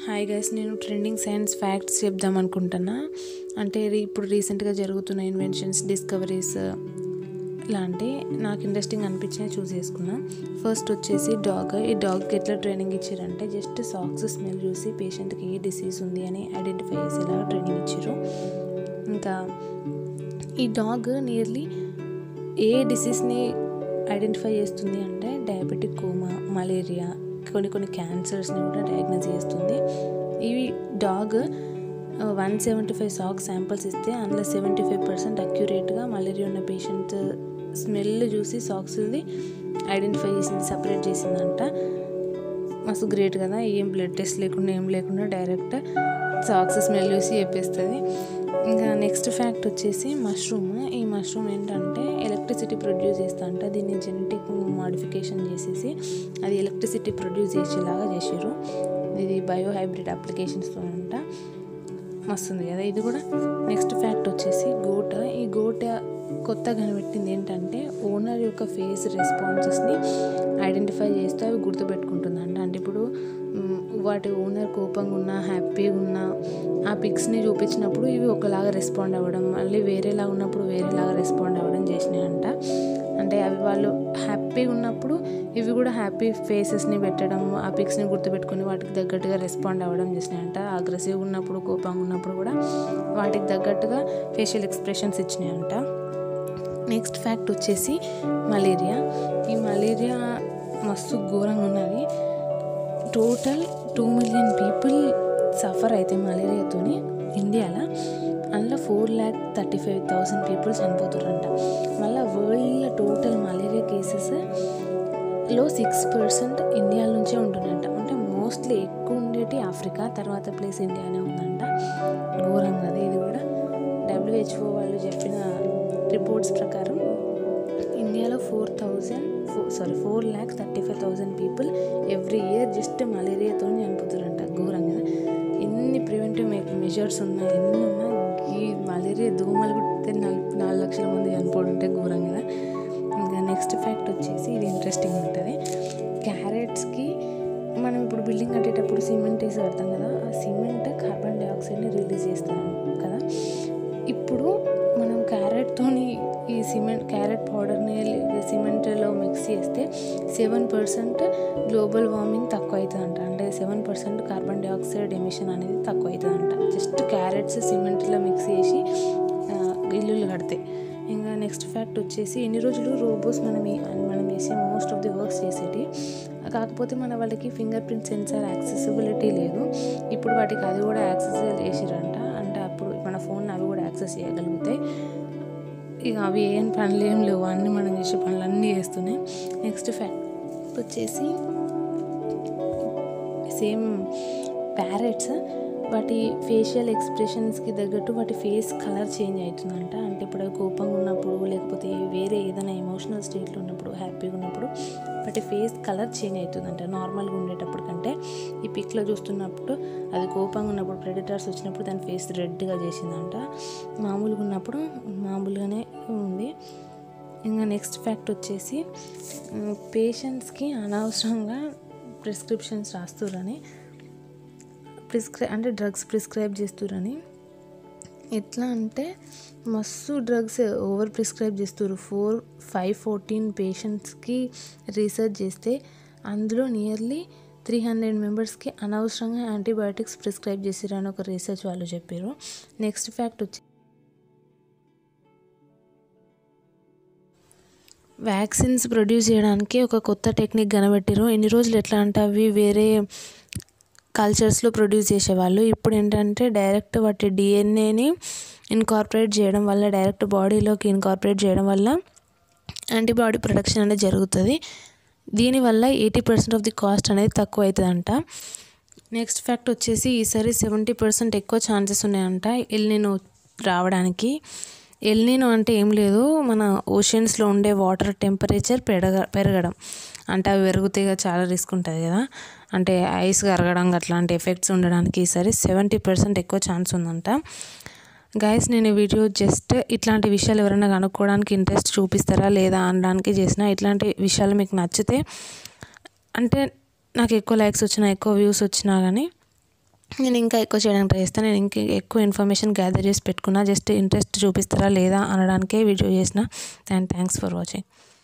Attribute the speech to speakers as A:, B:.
A: hi guys నేను trending science facts చెప్దాం అనుకుంటున్నా అంటే రీ- ఇప్పుడు రీసెంట్గా జరుగుతున్న ఇన్వెన్షన్స్ డిస్కవరీస్ లాంటి నాకు ఇంట్రెస్టింగ్ అనిపించినవి చూస్ చేసుకున్నా ఫస్ట్ వచ్చేసి డాగ్ ఈ డాగ్కి ఎట్లా ట్రైనింగ్ ఇచ్చారంటే జస్ట్ సాక్స్ స్మెల్ చూసి పేషెంట్కి ఏ డిసీజ్ ఉంది అని ఐడెంటిఫై చేసేలాగా ట్రైనింగ్ ఇచ్చారు ఇంకా ఈ డాగ్ నియర్లీ ఏ డిసీజ్ని ఐడెంటిఫై చేస్తుంది అంటే డయాబెటిక్ కోమా మలేరియా కొన్ని కొన్ని క్యాన్సర్స్ని కూడా డయాగ్నోస్ చేస్తుంది ఇవి dog one seventy five sock samples ఇస్తే అందులో సెవెంటీ ఫైవ్ పర్సెంట్ అక్యురేట్గా మలేరియా ఉన్న పేషెంట్ స్మెల్ చూసి సాక్స్ది ఐడెంటిఫై చేసింది సపరేట్ చేసిందంట మస్తు గ్రేట్ కదా ఏం బ్లడ్ టెస్ట్ లేకుండా ఏం లేకుండా డైరెక్ట్ సాక్స్ స్మెల్ చూసి చెప్పేస్తుంది ఇంకా నెక్స్ట్ ఫ్యాక్ట్ వచ్చేసి మష్రూమ్ ఈ మష్రూమ్ ఏంటంటే ఎలక్ట్రిసిటీ ప్రొడ్యూస్ చేస్తా అంట దీన్ని జెనెటిక్ మాడిఫికేషన్ చేసేసి అది ఎలక్ట్రిసిటీ ప్రొడ్యూస్ చేసేలాగా చేసారు ఇది బయో హైబ్రిడ్ అప్లికేషన్స్తో అంట మస్తుంది కదా ఇది కూడా నెక్స్ట్ ఫ్యాక్ట్ వచ్చేసి గోట ఈ గోట కొత్తగా కనిపెట్టింది ఏంటంటే ఓనర్ యొక్క ఫేస్ రెస్పాన్సెస్ని ఐడెంటిఫై చేస్తూ అవి గుర్తుపెట్టుకుంటుందంట అంటే ఇప్పుడు మ్, వాటి ఓనర్ కోపంగా ఉన్నా హ్యాపీగా ఉన్నా ఆ పిక్స్ని చూపించినప్పుడు ఇవి ఒకలాగా రెస్పాండ్ అవ్వడం మళ్ళీ వేరేలాగా ఉన్నప్పుడు వేరేలాగా రెస్పాండ్ అవ్వడం చేసినాయంట అంటే అవి వాళ్ళు హ్యాపీగా ఉన్నప్పుడు ఇవి కూడా హ్యాపీ ఫేసెస్ని పెట్టడం ఆ పిక్స్ని గుర్తుపెట్టుకొని వాటికి తగ్గట్టుగా రెస్పాండ్ అవ్వడం చేసినాయంట అగ్రెసివ్గా ఉన్నప్పుడు కోపంగా ఉన్నప్పుడు కూడా వాటికి తగ్గట్టుగా ఫేషియల్ ఎక్స్ప్రెషన్స్ ఇచ్చినాయంట నెక్స్ట్ ఫ్యాక్ట్ వచ్చేసి మలేరియా ఈ మలేరియా మస్తు ఘోరంగా ఉన్నది total two million people suffer అయితే మలేరియాతోని ఇండియాలో అందులో four lakh thirty five thousand people చనిపోతారంట మళ్ళీ వరల్డ్లో టోటల్ మలేరియా కేసెస్ లో సిక్స్ పర్సెంట్ ఇండియా నుంచే ఉంటుందంట అంటే మోస్ట్లీ ఎక్కువ ఉండేటి ఆఫ్రికా తర్వాత ప్లేస్ ఇండియానే ఉందంట ఘోరంగా అది ఇది కూడా డబ్ల్యూహెచ్ఓ వాళ్ళు చెప్పిన రిపోర్ట్స్ ప్రకారం ఇండియాలో four thousand four sorry four lakh thirty five thousand people every year just మలేరియాతో చనిపోతారంట ఘోరంగా ఎన్ని ప్రివెంటివ్ మెజర్స్ ఉన్నాయి ఎన్ని ఉన్నా ఈ మలేరియా దోమలు కుడితే నలుగు నాలుగు లక్షల మంది చనిపోవడం ఉంటే ఘోరంగా ఇంకా నెక్స్ట్ ఫ్యాక్ట్ వచ్చేసి ఇది ఇంట్రెస్టింగ్ ఉంటుంది క్యారెట్స్కి మనం ఇప్పుడు బిల్డింగ్ కట్టేటప్పుడు సిమెంట్ వేసి కడతాం కదా ఆ సిమెంట్ కార్బన్ డైఆక్సైడ్ని రిలీజ్ చేస్తాం కదా ఇప్పుడు మనం క్యారెట్తోని ఈ సిమెంట్ క్యారెట్ పౌడర్ని సిమెంట్లో మిక్స్ చేస్తే సెవెన్ పర్సెంట్ గ్లోబల్ వార్మింగ్ తక్కువ అవుతుందంట అంటే seven percent carbon dioxide emission అనేది తక్కువ అవుతుందంట జస్ట్ క్యారెట్స్ సిమెంట్లో మిక్స్ చేసి ఆ, ఇల్లులు కడితే ఇంకా నెక్స్ట్ ఫ్యాక్ట్ వచ్చేసి ఎన్ని రోజులు రోబోస్ మనం ఈ- మనం చేసే మోస్ట్ ఆఫ్ ది వర్క్స్ చేసేటి కాకపోతే మన వాళ్ళకి ఫింగర్ ప్రింట్ సెన్సార్ యాక్సెసిబిలిటీ లేదు ఇప్పుడు వాటికి అది కూడా యాక్సెస్ చేసిరంట అంటే అప్పుడు మన ఫోన్ అవి కూడా యాక్సెస్ చేయగలుగుతాయి ఇక అవి ఏం పనులు ఏం లేవు అన్నీ మనం చేసే పనులు అన్నీ చేస్తున్నాయి నెక్స్ట్ ఫ్యాక్ట్ వచ్చేసి సేమ్ ప్యారెట్స్ వాటి ఫేషియల్ ఎక్స్ప్రెషన్స్కి తగ్గట్టు వాటి ఫేస్ కలర్ చేంజ్ అవుతుందంట అంటే ఇప్పుడు అవి కోపంగా ఉన్నప్పుడు లేకపోతే వేరే ఏదైనా ఎమోషనల్ స్టేట్లో ఉన్నప్పుడు హ్యాపీగా ఉన్నప్పుడు వాటి ఫేస్ కలర్ చేంజ్ అవుతుందంట నార్మల్గా ఉండేటప్పుడు కంటే ఈ పిక్లో చూస్తున్నప్పుడు అది కోపంగా ఉన్నప్పుడు ప్రెడిటర్స్ వచ్చినప్పుడు దాని ఫేస్ రెడ్గా చేసిందంట మామూలుగా ఉన్నప్పుడు మామూలుగానే ఉంది ఇంకా నెక్స్ట్ ఫ్యాక్ట్ వచ్చేసి పేషెంట్స్కి అనవసరంగా ప్రిస్క్రిప్షన్స్ రాస్తురని ప్రిస్క్రై అంటే డ్రగ్స్ ప్రిస్క్రైబ్ చేస్తురని ఎట్లా అంటే మస్తు డ్రగ్స్ ఓవర్ ప్రిస్క్రైబ్ చేస్తారు ఫోర్ ఫైవ్ ఫోర్టీన్ పేషెంట్స్కి రీసెర్చ్ చేస్తే అందులో నియర్లీ త్రీ హండ్రెడ్ మెంబర్స్కి అనవసరంగా యాంటీబయాటిక్స్ ప్రిస్క్రైబ్ చేసిరని ఒక రీసెర్చ్ వాళ్ళు చెప్పారు నెక్స్ట్ ఫ్యాక్ట్ వచ్చి వ్యాక్సిన్స్ ప్రొడ్యూస్ చేయడానికి ఒక కొత్త టెక్నిక్ కనబెట్టారు ఎన్ని రోజులు ఎట్లా అంటే అవి వేరే కల్చర్స్లో ప్రొడ్యూస్ చేసేవాళ్ళు ఇప్పుడు ఏంటంటే డైరెక్ట్ వాటి డిఎన్ఏని ఇన్కార్పొరేట్ చేయడం వల్ల డైరెక్ట్ బాడీలోకి ఇన్కార్పొరేట్ చేయడం వల్ల యాంటీబాడీ ప్రొడక్షన్ అనేది జరుగుతుంది దీనివల్ల eighty percent of the cost అనేది తక్కువ అవుతుందంట నెక్స్ట్ ఫ్యాక్ట్ వచ్చేసి ఈసారి సెవెంటీ పర్సెంట్ ఎక్కువ ఛాన్సెస్ ఉన్నాయంట ఎల్నినో రావడానికి ఎల్నినో అంటే ఏం లేదు మన ఓషన్స్లో ఉండే వాటర్ టెంపరేచర్ పెరగ పెరగడం అంటే అవి పెరిగితే ఇక చాలా రిస్క్ ఉంటుంది కదా అంటే ఐస్ కరగడం అట్లాంటి ఎఫెక్ట్స్ ఉండడానికి ఈసారి సెవెంటీ పర్సెంట్ ఎక్కువ ఛాన్స్ ఉందంట గైస్ నేను ఈ వీడియో జస్ట్ ఇట్లాంటి విషయాలు ఎవరైనా కనుక్కోవడానికి ఇంట్రెస్ట్ చూపిస్తారా లేదా అనడానికి చేసిన ఇట్లాంటి విషయాలు మీకు నచ్చితే అంటే నాకు ఎక్కువ లైక్స్ వచ్చినా ఎక్కువ వ్యూస్ వచ్చినా కానీ నేను ఇంకా ఎక్కువ చేయడానికి ట్రై చేస్తాను నేను ఇంకా ఎక్కువ ఇన్ఫర్మేషన్ గ్యాదర్ చేసి పెట్టుకున్నా జస్ట్ ఇంట్రెస్ట్ చూపిస్తారా లేదా అనడానికే వీడియో చేసిన అండ్ థ్యాంక్స్ ఫర్ వాచింగ్